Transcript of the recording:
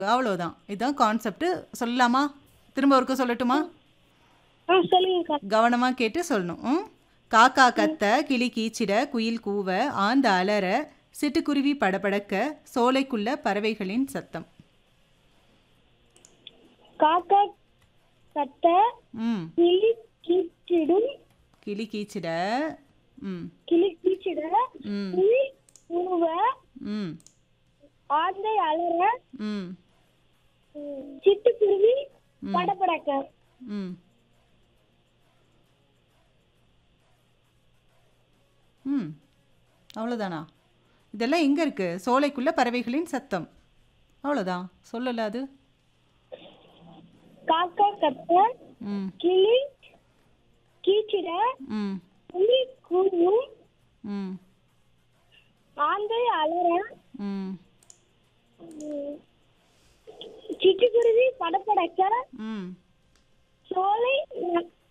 அவ்வளோதான் இதுதான் கான்செப்ட் சொல்லலாமா திரும்ப ஒருக்க சொல்லட்டுமா ஆ சொல்லுங்கக்கா கவனமாக கேட்டு சொல்லணும் ம்? காக்கா கத்த கிளி கீச்சிட குயில் கூவ ஆந்த அலற சிட்டுக்குருவி படபடக்க சோலைக்குள்ள பறவைகளின் சத்தம் காக்கா கத்த ம் கிளி கீச்சிடும் கிளி கீச்சிட ம் கிளி கீச்சிட ம் கிளி உருவ ம் ஆந்தை அலற ம் ம், சிட்டுக்குருவி ம். படபடக்க ம் ம் அவ்வளோதானா இதெல்லாம் எங்கே இருக்குது சோலைக்குள்ள பறவைகளின் சத்தம் அவ்வளோதான் சொல்லல அது காக்கா கத்த ம் கிளி கீச்சிட ம் கிளி கூவும் ம் ஆந்தை அலற ம் ம், சிட்டுக்குருவி படபடக்க ம்